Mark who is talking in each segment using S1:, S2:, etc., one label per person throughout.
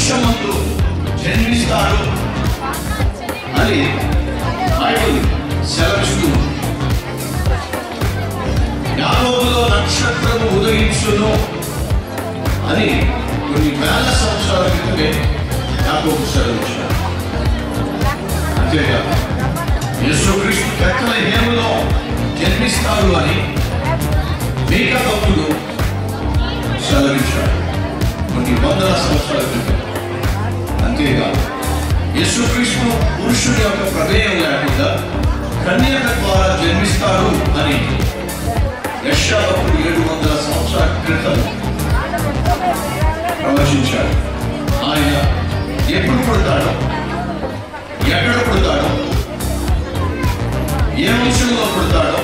S1: వృక్షమందు జన్మిస్తాడు అని బైబిల్ సెలవిస్తూ యాకోబులో నక్షత్రము ఉదయించును అని కొన్ని వేల సంవత్సరాల క్రితమే యాకోబు సెలవిచ్చారు అంతేకాదు యేసుక్రీస్తు పెద్దల హేములో జన్మిస్తాడు అని మేక భక్తుడు సెలవిచ్చాడు కొన్ని వందల సంవత్సరాల క్రితం అంతేకాదు యేసుక్రీస్తు పురుషుని యొక్క ప్రమేయం లేకుండా కన్యక ద్వారా జన్మిస్తాడు అని యశాభక్తుడు ఏడు వందల సంవత్సరాల క్రితం ప్రవచించాడు ఆయన ఎప్పుడు పుడతాడో ఎక్కడ పుడతాడో ఏ వంశంలో పుడతాడో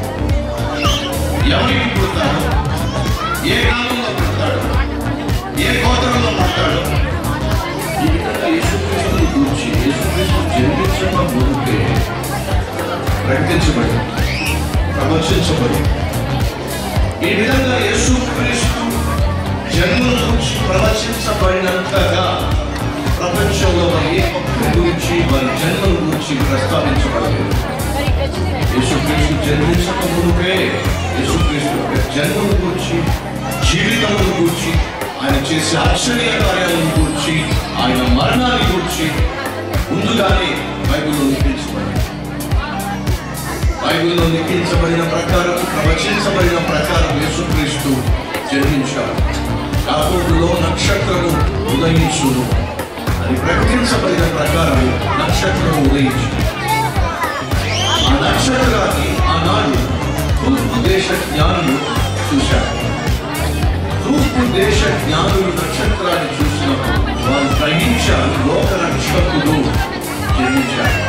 S1: ఎవరికి పుడతాడో ఏ గ్రామంలో పుడతాడో ఏ గోత్రంలో పుడతాడో ఈ విధంగా యేసుక్రీస్తుని గురించి యేసుక్రీస్తు జన్మించక ముందే ప్రకటించబడి ప్రవచించబడి ఈ విధంగా యేసుక్రీస్తు జన్మల గురించి ప్రవచించబడినంతగా ప్రపంచంలో మరి ఏ ఒక్కరి గురించి వారి జన్మల గురించి ప్రస్తావించబడలేదు యేసుక్రీస్తు జన్మించక మునుపే యేసుక్రీస్తు యొక్క జన్మల గురించి జీవితముల గురించి ఆయన చేసే ఆశ్చర్య కార్యాలను గురించి ఆయన మరణాన్ని గురించి ముందుగానే బైబిల్లో లిఖించబడింది బైబిల్లో లిఖించబడిన ప్రకారం ప్రవచించబడిన ప్రకారం యేసుక్రీస్తు జన్మించాడు యాకోబులో నక్షత్రము ఉదయించును అది ప్రకటించబడిన ప్రకారం నక్షత్రము ఉదయించింది ఆ నక్షత్రాన్ని ఆనాడు తూర్పు దేశ జ్ఞానులు చూశారు తూర్పు దేశ జ్ఞానులు నక్షత్రాన్ని చూసినప్పుడు వారు గ్రహించారు లోక రక్షకుడు జన్మించారు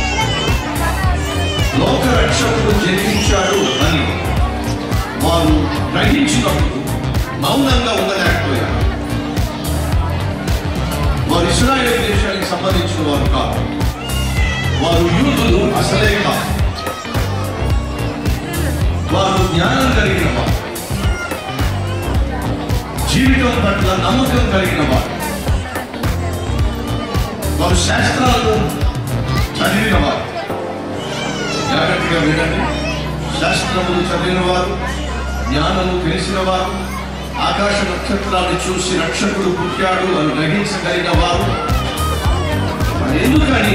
S1: లోక రక్షకుడు జన్మించాడు అని వారు గ్రహించినప్పుడు మౌనంగా ఉండలేకపోయారు వారు ఇస్రాయేల్ దేశానికి సంబంధించిన వారు కాదు వారు యూదులు అసలే కాదు వారు జ్ఞానం కలిగిన వారు జీవితం పట్ల నమ్మకం కలిగిన వారు వారు శాస్త్రాలను చదివిన వారు జాగ్రత్తగా వినండి శాస్త్రములు చదివిన వారు జ్ఞానము తెలిసిన వారు ఆకాశ నక్షత్రాన్ని చూసి రక్షకుడు పుట్టాడు అని గ్రహించగలిగిన వారు మరి ఎందుకని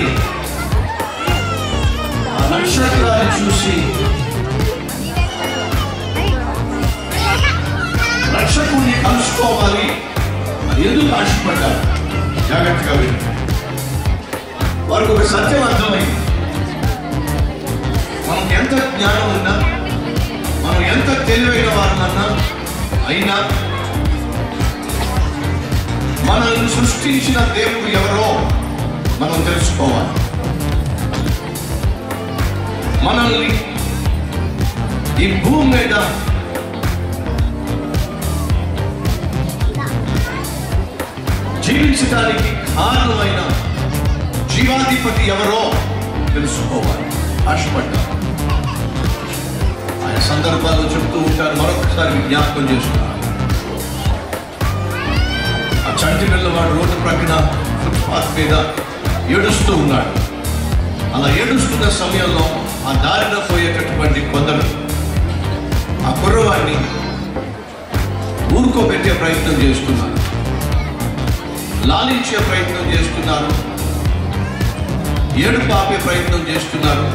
S1: ఆ నక్షత్రాన్ని చూసి రక్షకుడిని కలుసుకోవాలి అని ఎందుకు ఆశపడ్డారు జాగ్రత్తగా వినండి వారికి ఒక సత్యం అర్థమైంది మనకు ఎంత జ్ఞానం ఉన్నా మనం ఎంత తెలివైన వారమన్నా అయినా మనల్ని సృష్టించిన దేవుడు ఎవరో మనం తెలుసుకోవాలి మనల్ని ఈ భూమి మీద జీవించడానికి కారణమైన జీవాధిపతి ఎవరో తెలుసుకోవాలి ఆశపడ్డారు ఆయన సందర్భాలు చెప్తూ ఉంటారు మరొకసారి జ్ఞాపకం చేస్తున్నారు ఆ చంటి పిల్లవాడు రోడ్డు ప్రక్కన ఫుట్పాత్ మీద ఏడుస్తూ ఉన్నాడు అలా ఏడుస్తున్న సమయంలో ఆ దారిన పోయేటటువంటి కొందరు ఆ కుర్రవాడిని ఊరుకోబెట్టే ప్రయత్నం చేస్తున్నారు లాలించే ప్రయత్నం చేస్తున్నారు ఏడు పాపే ప్రయత్నం చేస్తున్నారు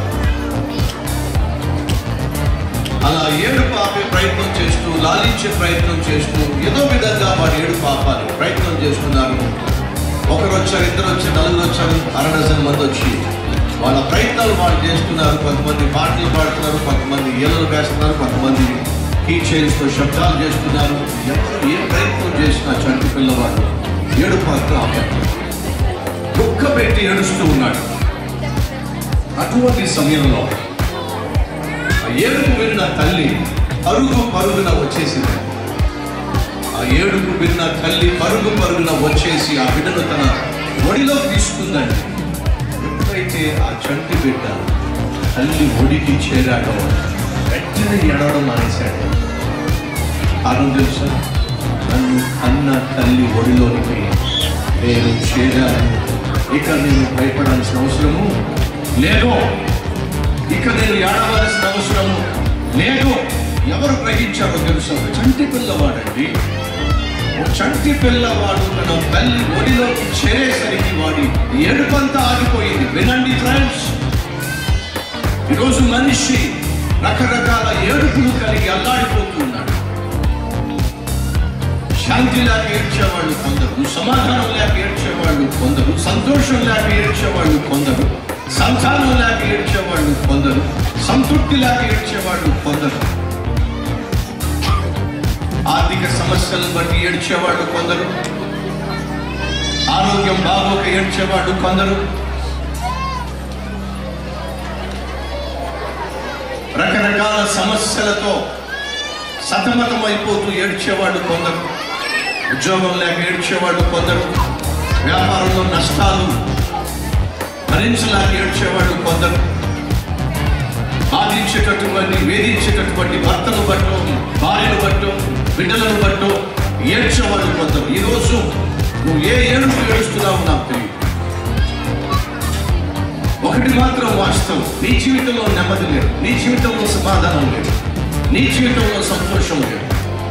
S1: అలా ఏడు పాపే ప్రయత్నం చేస్తూ లాలించే ప్రయత్నం చేస్తూ ఏదో విధంగా వాడు ఏడు పాపాలి ప్రయత్నం చేస్తున్నారు ఒకరు వచ్చారు ఇద్దరు వచ్చారు నలుగురు వచ్చారు అర డజన్ మంది వచ్చి వాళ్ళ ప్రయత్నాలు వాళ్ళు చేస్తున్నారు కొంతమంది పాటలు పాడుతున్నారు కొంతమంది ఈలలు వేస్తున్నారు కొంతమంది కీ చైన్స్తో శబ్దాలు చేస్తున్నారు ఎవరు ఏ ప్రయత్నం చేసినా చంటి పిల్లవాడు ఏడు పాత్ర ఆపారు దుఃఖ పెట్టి ఏడుస్తూ ఉన్నాడు అటువంటి సమయంలో ఆ ఏడుపు విన్న తల్లి పరుగు పరుగున వచ్చేసింది ఆ ఏడుపు విన్న తల్లి పరుగు పరుగున వచ్చేసి ఆ బిడ్డను తన ఒడిలో తీసుకుందండి ఎప్పుడైతే ఆ చంటి బిడ్డ తల్లి ఒడికి చేరాడో వెంటనే ఎడవడం మానేశాడు కారణం తెలుసా నన్ను కన్న తల్లి ఒడిలోనికి నేను చేరాను ఇక నేను భయపడాల్సిన అవసరము లేదు ఇక నేను ఏడవలసిన అవసరము లేదు ఎవరు గ్రహించారో తెలుసా ఒక చంటి పిల్లవాడండి ఒక చంటి పిల్లవాడు తన తల్లి ఒడిలోకి చేరేసరికి వాడి ఏడుపంతా ఆగిపోయింది వినండి ఫ్రెండ్స్ ఈరోజు మనిషి రకరకాల ఏడుపులు కలిగి అల్లాడిపోతున్నాడు శాంతి లేక ఏడ్చేవాళ్ళు కొందరు సమాధానం లేక ఏడ్చేవాళ్ళు కొందరు సంతోషం లేక ఏడ్చేవాళ్ళు కొందరు సంతానం లేక ఏడ్చేవాళ్ళు కొందరు సంతృప్తి లేక ఏడ్చేవాళ్ళు కొందరు ఆర్థిక సమస్యలను బట్టి ఏడ్చేవాళ్ళు కొందరు ఆరోగ్యం బాగోక ఏడ్చేవాళ్ళు కొందరు రకరకాల సమస్యలతో సతమతం అయిపోతూ ఏడ్చేవాళ్ళు కొందరు ఉద్యోగం లేక ఏడ్చేవాళ్ళు కొందరు వ్యాపారంలో నష్టాలు భరించలేక ఏడ్చేవాళ్ళు కొందరు బాధించేటటువంటి వేధించేటటువంటి భర్తను బట్టో భార్యను బట్టో బిడ్డలను బట్టో ఏడ్చేవాళ్ళు కొందరు ఈరోజు నువ్వు ఏ ఏడుపు ఏడుస్తున్నావు నాకు తెలియదు ఒకటి మాత్రం వాస్తవం నీ జీవితంలో నెమ్మది లేదు నీ జీవితంలో సమాధానం లేదు నీ జీవితంలో సంతోషం లేదు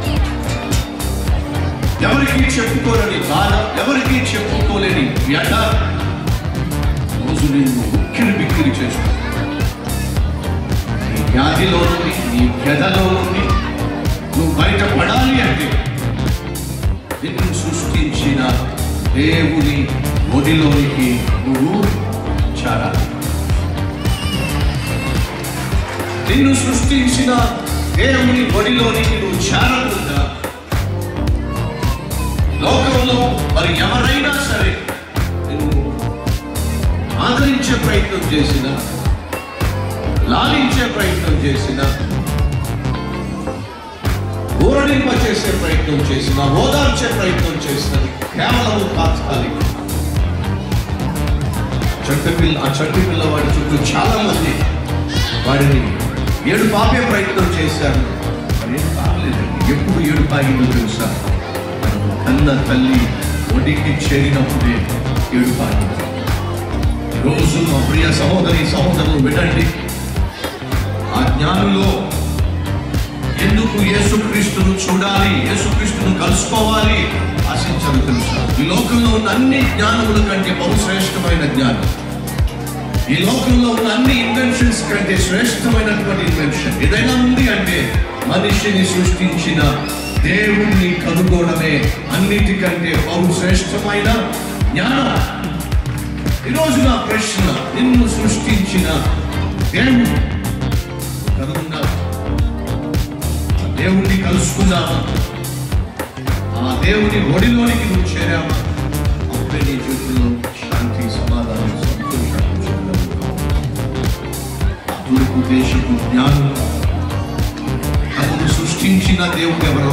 S1: ఎవరికి చెప్పుకోలేని బాధ ఎవరికి చెప్పుకోలేని వ్యధ రోజు నిన్ను ఉక్కిరి బిక్కిరి చేస్తుంది నీ వ్యాధిలో నుండి నీ వ్యధలో నుండి నువ్వు బయటపడాలి అంటే నిన్ను సృష్టించిన దేవుని ఒడిలోనికి నువ్వు చేరాలి నిన్ను సృష్టించిన దేవుని ఒడిలోనికి నువ్వు చేరకుండా లోకంలో మరి ఎవరైనా సరే నిన్ను ఆదరించే ప్రయత్నం చేసిన లాలించే ప్రయత్నం చేసిన ఊరడింప చేసే ప్రయత్నం చేసిన ఓదార్చే ప్రయత్నం చేసినది కేవలం తాత్కాలికం చెట్టు పిల్ల ఆ చెట్టు పిల్లవాడి చుట్టూ చాలా మంది వాడిని ఏడు పాపే ప్రయత్నం చేశారు మరి ఏం కాలేదండి ఎప్పుడు ఏడు పాగిందో తెలుసా మనం కన్న తల్లి ఒడికి చేరినప్పుడే ఏడు పాగింది రోజు మా ప్రియ సహోదరి సహోదరులు వినండి ఆ జ్ఞానులో ఎందుకు యేసుక్రీస్తును చూడాలి యేసుక్రీస్తును కలుసుకోవాలి ఆశించరు తెలుసా ఈ లోకంలో ఉన్న అన్ని జ్ఞానముల కంటే బహుశ్రేష్టమైన జ్ఞానం ఈ లోకంలో ఉన్న అన్ని ఇన్వెన్షన్స్ కంటే శ్రేష్టమైనటువంటి ఇన్వెన్షన్ ఏదైనా ఉంది అంటే మనిషిని సృష్టించిన దేవుణ్ణి కనుగోవడమే అన్నిటికంటే బహుశ్రేష్టమైన జ్ఞానం ఈరోజు నా ప్రశ్న నిన్ను సృష్టించిన దేవుడు కనుగొన్నావు ఆ దేవుణ్ణి కలుసుకున్నావా ఆ దేవుని ఒడిలోనికి నువ్వు చేరావా అప్పుడే నీ జీవితంలో శాంతి సమాధానం సంతోషాన్ని చూడగలుగుతావు. ఆ తూర్పు దేశపు జ్ఞానులు తమను సృష్టించిన దేవుడు ఎవరో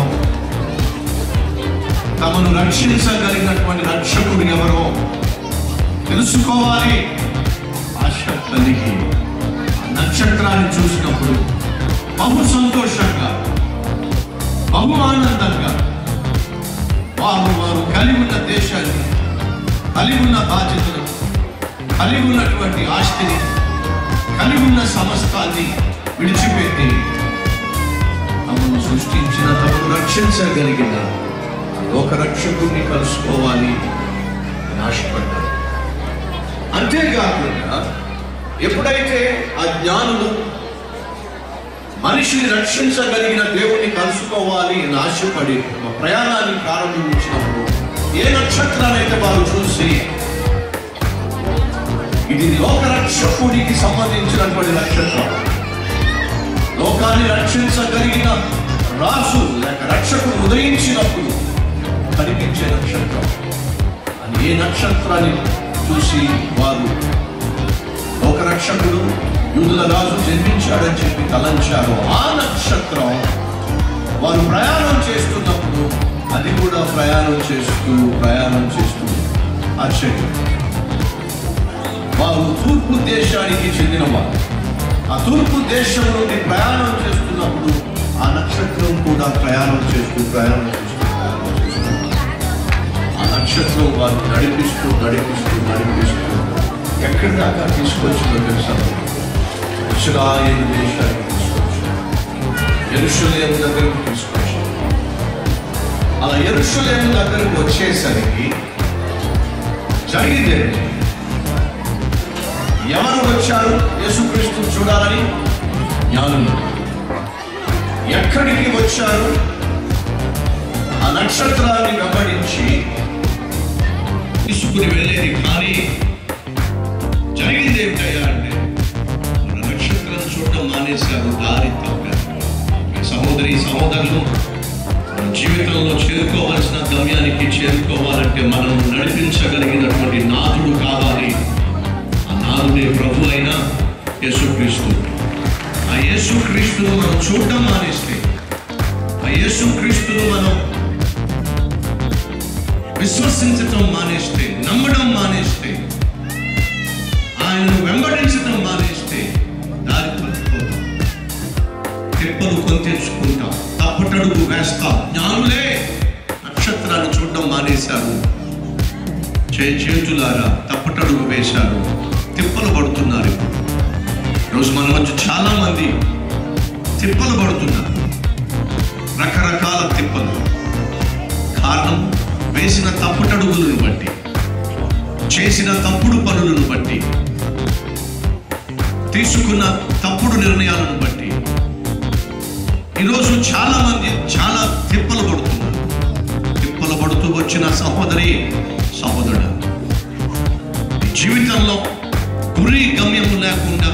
S1: తమను రక్షించగలిగినటువంటి రక్షకుడు ఎవరో తెలుసుకోవాలి ఆశ కలిగి ఆ నక్షత్రాన్ని చూసినప్పుడు బహు సంతోషంగా బహు ఆనందంగా వారు వారు కలిగి ఉన్న దేశాన్ని కలిగి ఉన్న బాధ్యతలు కలిగి ఉన్నటువంటి ఆస్తిని కలిగి ఉన్న సమస్తాన్ని విడిచిపెట్టి తమను సృష్టించిన తమను రక్షించగలిగిన ఒక రక్షకుడిని కలుసుకోవాలి అని ఆశపడ్డారు అంతేకాకుండా ఎప్పుడైతే ఆ జ్ఞానులు మనిషిని రక్షించగలిగిన దేవుణ్ణి కలుసుకోవాలి అని ఆశపడి తమ ప్రయాణాన్ని ప్రారంభించినప్పుడు ఏ నక్షత్రాన్ని అయితే వారు చూసి ఇది లోక రక్షకుడికి సంబంధించినటువంటి నక్షత్రం లోకాన్ని రక్షించగలిగిన రాజు లేక రక్షకుడు ఉదయించినప్పుడు కనిపించే నక్షత్రం అని ఏ నక్షత్రాన్ని చూసి వారు లోక రక్షకుడు యూదుల రాజు జన్మించాడని చెప్పి తలంచారు ఆ నక్షత్రం వారు ప్రయాణం చేస్తున్నప్పుడు అది కూడా ప్రయాణం చేస్తూ ప్రయాణం చేస్తూ ఆశ్చర్యం వారు తూర్పు దేశానికి చెందినవారు ఆ తూర్పు దేశం నుండి ప్రయాణం చేస్తున్నప్పుడు ఆ నక్షత్రం కూడా ప్రయాణం చేస్తూ ప్రయాణం చేస్తూ ప్రయాణం చేస్తూ నక్షత్రం వారు నడిపిస్తూ నడిపిస్తూ నడిపిస్తూ ఎక్కడి దాకా తీసుకొచ్చిందో తెలుసా ఇస్రాయేల్ దేశానికి తీసుకొచ్చింది ఎరుషులేం దగ్గరకు తీసుకొచ్చింది అలా ఎరుషులేం దగ్గరకు వచ్చేసరికి జరిగింది ఎవరు వచ్చారు యేసుక్రీస్తు చూడాలని జ్ఞానులు ఎక్కడికి వచ్చారు ఆ నక్షత్రాన్ని వెంబడించి తీసుకుని వెళ్ళేది కానీ జరిగింది ఏమిటయ్యా అంటే మన నక్షత్రం చూడడం మానేశారు దారి తప్పారు సహోదరి సహోదరులు మన జీవితంలో చేరుకోవాల్సిన గమ్యానికి చేరుకోవాలంటే మనం నడిపించగలిగినటువంటి నాథుడు కావాలి ఆ నాథుడే ప్రభు అయిన యేసుక్రీస్తు ఆ యేసుక్రీస్తును మనం చూడడం మానేస్తే ఆ యేసుక్రీస్తును మనం విశ్వసించటం మానేస్తే నమ్మడం మానేస్తే ఆయనను వెంబడించటం మానేస్తే దారి తప్పిపోతాం తిప్పలు కొని తెచ్చుకుంటాం తప్పటడుగు వేస్తాం జ్ఞానులే నక్షత్రాన్ని చూడడం మానేశారు చే చేతులారా తప్పటడుగు వేశారు తిప్పలు పడుతున్నారు ఇప్పుడు ఈరోజు మన మధ్య చాలా మంది తిప్పలు పడుతున్నారు రకరకాల తిప్పలు కారణం వేసిన తప్పుటడుగులను బట్టి చేసిన తప్పుడు పనులను బట్టి తీసుకున్న తప్పుడు నిర్ణయాలను బట్టి ఈరోజు చాలా మంది చాలా తిప్పలు పడుతున్నారు తిప్పలు పడుతూ వచ్చిన సహోదరి సహోదరుడు ఈ జీవితంలో గురి గమ్యం లేకుండా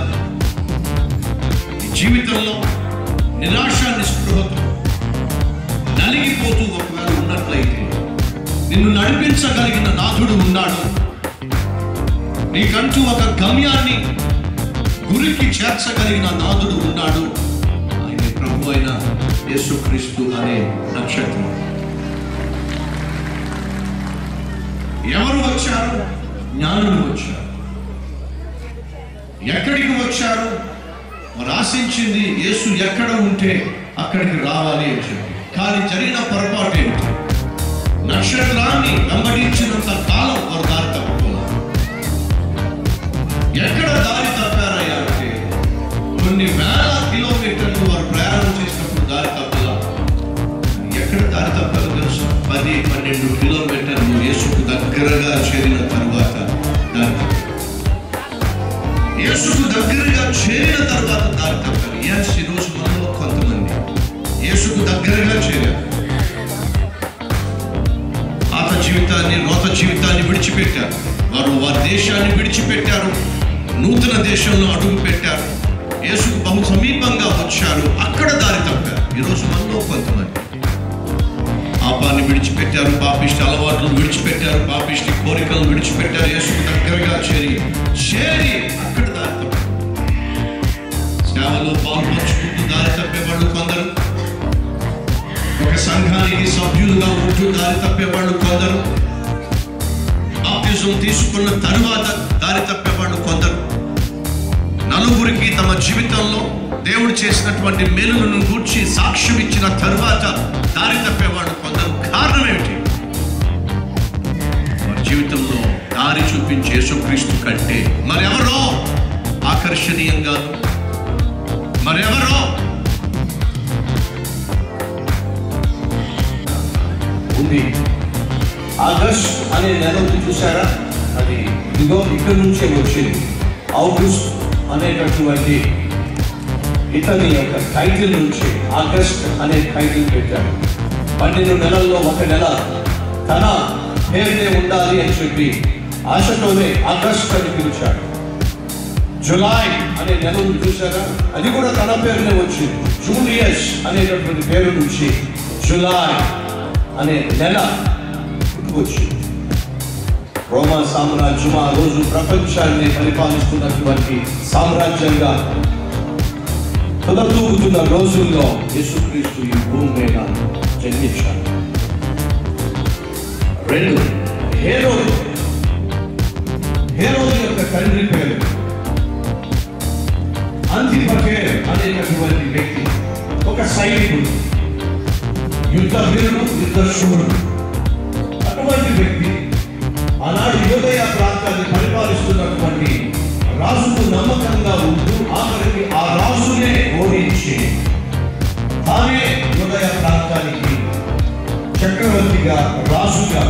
S1: ఈ జీవితంలో నిరాశ నిస్పృహతో నలిగిపోతూ ఒకవేళ ఉన్నట్లయితే నిన్ను నడిపించగలిగిన నాథుడు ఉన్నాడు నీకంటూ ఒక గమ్యాన్ని గురికి చేర్చగలిగిన నాథుడు ఉన్నాడు ఆయన ప్రభు అయిన యేసుక్రీస్తు అనే నక్షత్రం ఎవరు వచ్చారు జ్ఞానులు వచ్చారు ఎక్కడికి వచ్చారు వారు ఆశించింది యేసు ఎక్కడ ఉంటే అక్కడికి రావాలి అని చెప్పి కానీ జరిగిన పొరపాటు ఏమిటి నక్షత్రాన్ని వెంబడించినంత కాలం వారు దారి తప్పుకోవాలి ఎక్కడ దారి తప్పారయ్యా అంటే కొన్ని వేల కిలోమీటర్లు వారు ప్రయాణం చేసినప్పుడు దారి తప్పలా ఎక్కడ దారి తప్పారో తెలుసు పది పన్నెండు కిలోమీటర్లు యేసుకు దగ్గరగా చేరిన తరువాత దారి తప్పారు యేసుకు దగ్గరగా చేరిన తర్వాత దారి తప్పారు ఎస్ ఈరోజు మనలో కొంతమంది యేసుకు దగ్గరగా చేరారు పాత జీవితాన్ని రోత జీవితాన్ని విడిచిపెట్టారు వారు వారి దేశాన్ని విడిచిపెట్టారు నూతన దేశంలో అడుగు పెట్టారు యేసుకు బహు సమీపంగా వచ్చారు అక్కడ దారి తప్పారు ఈరోజు మనలో కొంతమంది పాపాన్ని విడిచిపెట్టారు పాపిష్టి అలవాట్లను విడిచిపెట్టారు పాపిష్టి కోరికలను విడిచిపెట్టారు యేసుకు దగ్గరగా చేరి చేరి అక్కడ దారి తప్పారు సేవలో పాల్పంచుకుంటూ దారి తప్పేవాళ్ళు కొందరు ఒక సంఘానికి సభ్యులుగా ఉంటూ దారి తప్పేవాళ్ళు కొందరు బాప్తిజం తీసుకున్న తరువాత దారి తప్పేవాళ్ళు కొందరు నలుగురికి తమ జీవితంలో దేవుడు చేసినటువంటి మేలులను గూర్చి సాక్ష్యం ఇచ్చిన తరువాత దారి తప్పేవాడు కొందరు కారణం ఏమిటి వారి జీవితంలో దారి చూపించే యేసుక్రీస్తు కంటే మరెవరో ఆకర్షణీయంగా మరెవరో
S2: ఉంది ఆగస్ట్ అనే నెల ఉంది చూసారా అది ఇదిగో ఇక్కడ నుంచే వచ్చింది ఆగస్ట్ అనేటటువంటి ఇతని యొక్క టైటిల్ నుంచి ఆగస్ట్ అనే టైటిల్ పెట్టాడు పన్నెండు నెలల్లో ఒక నెల తన పేరునే ఉండాలి అని చెప్పి ఆశతోనే ఆగస్ట్ అని పిలిచాడు జులై అనే నెల ఉంది చూసారా అది కూడా తన పేరునే వచ్చింది జూలియస్ అనేటటువంటి పేరు నుంచి జులై అనే నెల వచ్చింది రోమా సామ్రాజ్యం ఆ రోజు ప్రపంచాన్ని పరిపాలిస్తున్నటువంటి సామ్రాజ్యంగా తొలతూగుతున్న రోజుల్లో యేసుక్రీస్తు ఈ భూమి మీద జన్మించాడు రెండు హేరోదు హేరోదు యొక్క తండ్రి పేరు అంతిపకేర్ అనేటటువంటి వ్యక్తి ఒక సైనికుడు యుద్ధ వీరుడు యుద్ధ శూరుడు అటువంటి వ్యక్తి ఆనాడు యోదయ ప్రాంతాన్ని పరిపాలిస్తున్నటువంటి రాజుకు నమ్మకంగా ఉంటూ ఆఖరికి ఆ రాజునే ఓడించి తానే యోదయ ప్రాంతానికి చక్రవర్తిగా రాజుగా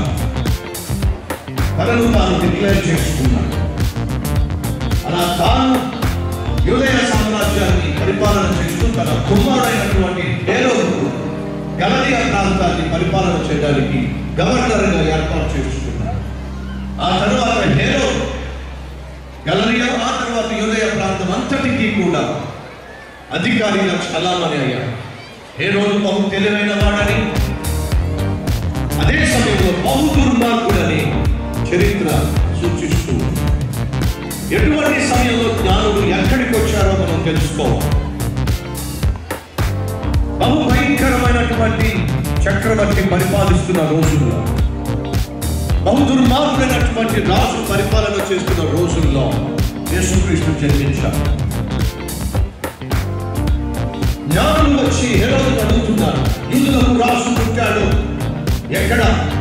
S2: తనను తాను డిక్లేర్ చేసుకున్నాడు అలా తాను యూదయ సామ్రాజ్యాన్ని పరిపాలన చేస్తూ తన కుమారుడైనటువంటి హేరోదుకు గలలియా ప్రాంతాన్ని పరిపాలన చేయడానికి గవర్నర్గా ఏర్పాటు చేసుకున్నాడు ఆ తర్వాత హేరో గలలియా ఆ తర్వాత యూదయ ప్రాంతం అంతటికీ కూడా అధికారిగా చలామణి అయ్యాడు హేరోదు బహు తెలివైన వాడని అదే సమయంలో బహు దుర్మార్గుడని చరిత్ర సూచిస్తూ ఉంది. ఎటువంటి సమయంలో జ్ఞానులు ఎక్కడికి వచ్చారో మనం తెలుసుకోవాలి బహు భయంకరమైనటువంటి చక్రవర్తి పరిపాలిస్తున్న రోజుల్లో బహు దుర్మార్గుడైనటువంటి రాజు పరిపాలన చేస్తున్న రోజుల్లో యేసుక్రీస్తు జన్మించారు జ్ఞానులు వచ్చి హెరోదు అడుగుతున్నారు యూదులకు రాజు పుట్టాడు ఎక్కడ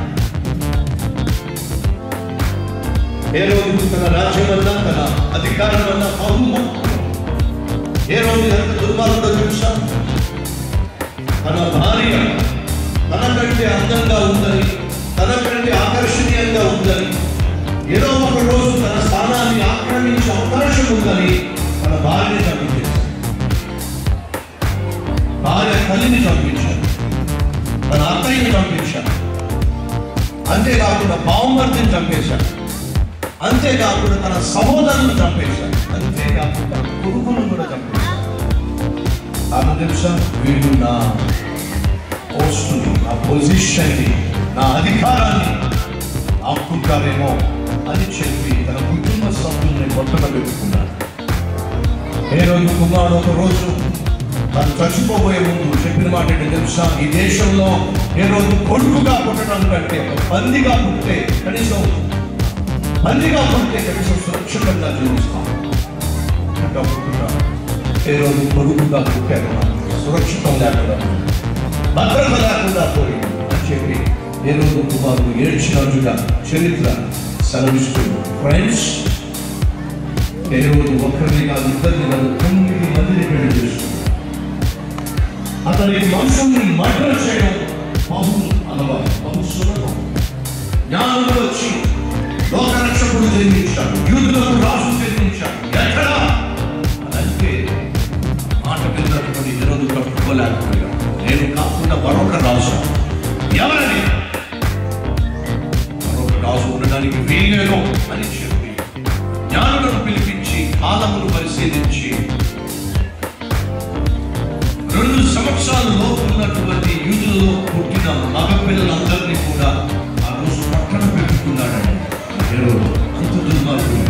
S2: ఏ రోజు తన రాజ్యం వల్ల తన అధికారం వల్ల బహుమ ఏ రోజు ఎంత దుర్మార్గుడో తెలుసా తన భార్య తనకంటే అందంగా ఉందని తనకంటే ఆకర్షణీయంగా ఉందని ఏదో ఒక రోజు తన స్థానాన్ని ఆక్రమించే అవకాశం ఉందని తన భార్యని చంపించేశాడు భార్య తల్లిని చంపించాడు తన అత్తయ్యని చంపించాడు అంతేకాకుండా బావమర్దిని చంపేశాడు అంతేకాకుండా తన సహోదరులను చంపేశాడు అంతేకాకుండా తన కొడుకులను కూడా చంపేశాడు నాకు తెలుసా వీళ్ళు నా పోస్టుని నా పొజిషన్ని నా అధికారాన్ని ఆపుకుంటారేమో అని చెప్పి తన కుటుంబ సభ్యుల్ని కొట్టన పెట్టుకున్నాడు ఏ రోజు కుమారుడు ఒక రోజు తను చచ్చిపోబోయే ముందు చెప్పిన మాట ఏంటో తెలుసా ఈ దేశంలో ఏ రోజు కొడుకుగా పుట్టడం కంటే ఒక పందిగా పుట్టే కనీసం పందిగా పుట్టే కనీసం సురక్షితంగా జీవిస్తాం అంటే ఒప్పుకుంటా. ఏ రోజు కొడుకుగా పుట్టాడు నాకు సురక్షితం లేకుండా భద్రత లేకుండా పోయింది అని చెప్పి ఏ రోజు కుమారుడు ఏడ్చినట్టుగా చరిత్ర సెలవిస్తుంది ఫ్రెండ్స్ ఏ రోజు ఒక్కరిని కాదు ఇద్దరిని కాదు తొమ్మిది మందిని పెళ్లి చేస్తుంది అతని వంశంని మర్డర్ చేయడం బహు అలవాటు బహు సులభం జ్ఞానులు వచ్చి లోకరక్షకుడు జన్మించాడు యూదులకు రాజు జన్మించాడు ఎక్కడ అంటే మాట విన్నటువంటి ఈరోజు తట్టుకోలేకపోయాడు నేను కాకుండా మరొక రాజు ఎవరని మరొక రాజు ఉండడానికి వీలేదు అని చెప్పి జ్ఞానులను పిలిపించి కాలమును పరిశీలించి రెండు సంవత్సరాలలో ఉన్నటువంటి యూదులలో పుట్టిన మగ పిల్లలందరినీ కూడా ఆ రోజు పట్టణ పెట్టుకున్నాడండి హేరోదు. అంత దుర్మార్గుడు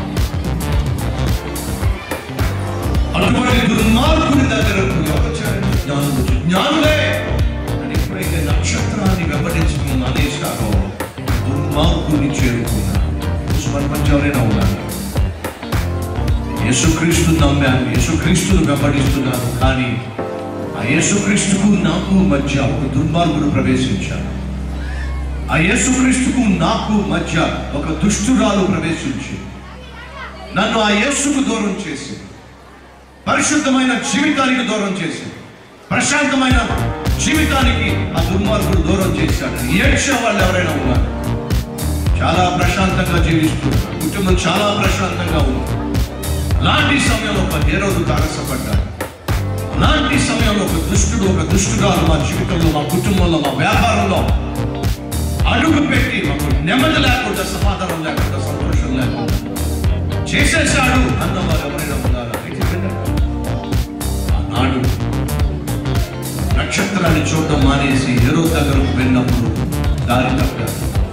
S2: అటువంటి దుర్మార్గుడి దగ్గరకు ఎవరు వచ్చారంటే జ్ఞానులు వచ్చి, జ్ఞానులే అని ఎప్పుడైతే నక్షత్రాన్ని వెంబడించుకుని మానేశారో దుర్మార్గుని చేరుకున్నారు ఈరోజు మన మధ్య ఎవరైనా ఉన్నారు యేసుక్రీస్తు నమ్మాను యేసుక్రీస్తును వెంబడిస్తున్నాను కానీ ఆ యేసుక్రీస్తుకు నాకు మధ్య ఒక దుర్మార్గుడు ప్రవేశించాడు ఆ యేసుక్రీస్తుకు నాకు మధ్య ఒక దుష్టురాలు ప్రవేశించి నన్ను ఆ యేసుకు దూరం చేసి పరిశుద్ధమైన జీవితానికి దూరం చేసి ప్రశాంతమైన జీవితానికి ఆ దుర్మార్గుడు దూరం చేశాడు ఏడ్చే వాళ్ళు ఎవరైనా ఉన్నారు చాలా ప్రశాంతంగా జీవిస్తున్నారు కుటుంబం చాలా ప్రశాంతంగా ఉంది అలాంటి సమయంలో ఒక హేరోదు తారసపడ్డాడు అలాంటి సమయంలో ఒక దుష్టుడు ఒక దుష్టురాలు మా జీవితంలో మా కుటుంబంలో మా వ్యాపారంలో అడుగు పెట్టి మాకు నెమ్మది లేకుండా సమాధానం లేకుండా సంతోషం లేకుండా చేసేశాడు అన్నవారు ఎవరైనా ఉన్నారా అయితే వినండి. ఆనాడు నక్షత్రాన్ని చూడడం మానేసి హేరో దగ్గరకు వెళ్ళినప్పుడు దారి తప్పారు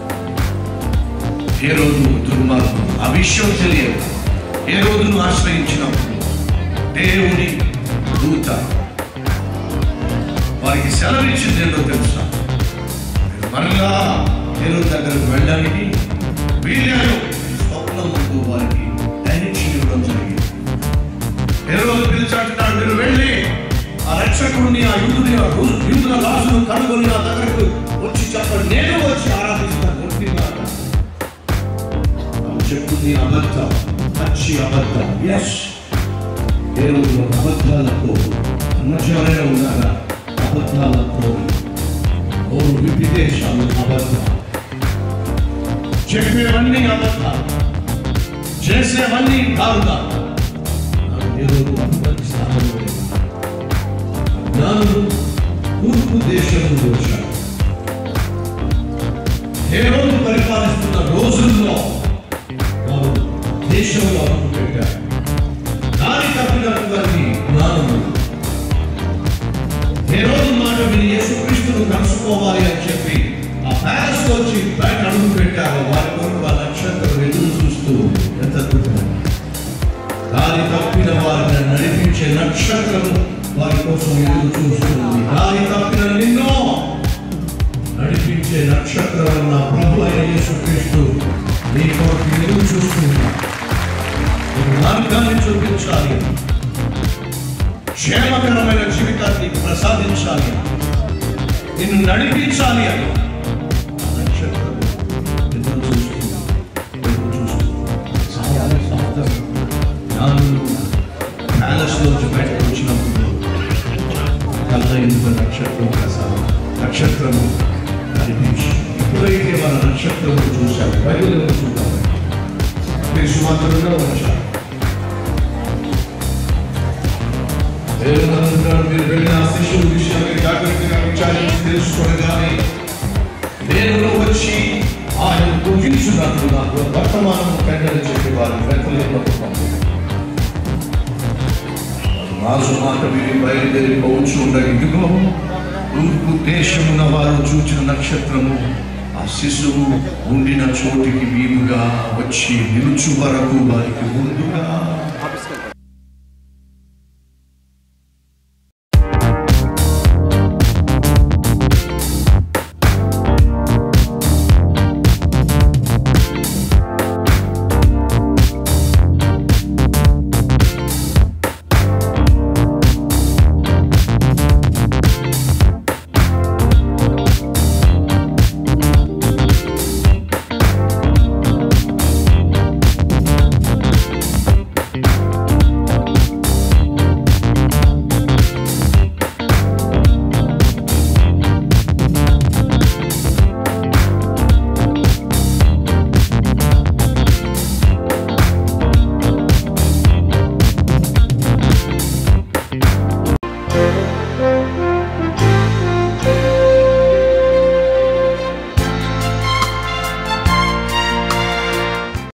S2: ఏ రోజు దుర్మార్గం ఆ విషయం తెలియదు ఏ రోజును ఆశ్రయించినప్పుడు దేవుని దూత వారికి సెలవిచ్చింది ఏంటో తెలుసా మీరు మరలా దేవుని దగ్గరకు వెళ్ళడానికి వీళ్ళను స్వప్నం ముందు వారికి డైరెక్షన్ ఇవ్వడం జరిగింది ఏ రోజు పిలిచాడున్నాడు మీరు వెళ్ళి ఆ రక్షకుడిని ఆ యూదుని ఆ రూ- యూదుల రాజును కనుగొని నా దగ్గరకు వచ్చి చెప్పండి నేను వచ్చి ఆరాధిస్తాను ఒట్టిగా అన్నాడు. ఇది అబద్ధం పచ్చి అబద్ధం ఎస్ దేవుడు అబద్ధాలతో అన్నచారైన ఉన్నారా అబద్ధాలతో ఓరు విప్పితే చాలు అబద్ధం చెప్పేవన్నీ అబద్ధాలు చేసేవన్నీ కారుగా దేవుడు అటువంటి స్థానంలో ఉన్నాడు. జ్ఞానులు తూర్పు దేశం వచ్చారు హేరోదు పరిపాలిస్తున్న రోజుల్లో వారు దేశంలో అడుగు పెట్టారు దారి తప్పినటువంటి జ్ఞానము హేరోదు మాట విని యేసుక్రీస్తును కలుసుకోవాలి అని చెప్పి ఆ ప్యాలెస్ వచ్చి బయట అడుగు పెట్టారు వారి కొరకు ఆ నక్షత్రం ఎదురు చూస్తూ ఎంత అద్భుతమైన దారి తప్పిన వారిని నడిపించే నక్షత్రం వారి కోసం ఎదురు చూస్తుంది దారి తప్పిన నిన్నో నడిపించే నక్షత్రం నా ప్రభు అయిన యేసుక్రీస్తు నీ కొరకు ఎదురు చూస్తున్నా నీకు మార్గాన్ని చూపించాలి క్షేమకరమైన జీవితాన్ని ప్రసాదించాలి నిన్ను నడిపించాలి అని ఆ నక్షత్రం ఎదురు చూస్తుంది ఎదురు చూస్తుంది చాలా సహజం జ్ఞానులు ప్యాలెస్లోంచి బయటకు వచ్చినప్పుడు కళ్ళ ఎందుకు నక్షత్రం ప్రసాదం నక్షత్రము కనిపించి ఎప్పుడైతే వాళ్ళ నక్షత్రము చూశారు బయలుదేరి చూడాలి సుమాత్రంలో వచ్చారు దేవునంటాడు మీరు వెళ్ళిన ఆ శిష్యుల విషయాన్ని జాగ్రత్తగా విచారించి తెలుసుకోనగానే నేను వచ్చి ఆయన పూజించున్నట్లు నాకు వర్తమానం కండని చెప్పి వారు వెతలేలో రాజు మాట విని బయలుదేరి పోవచ్చు ఉండగా ఇదిగో తూర్పు దేశమున వారు చూచిన నక్షత్రము ఆ శిశువు ఉండిన చోటికి వీలుగా వచ్చి నిలుచు వరకు వారికి ముందుగా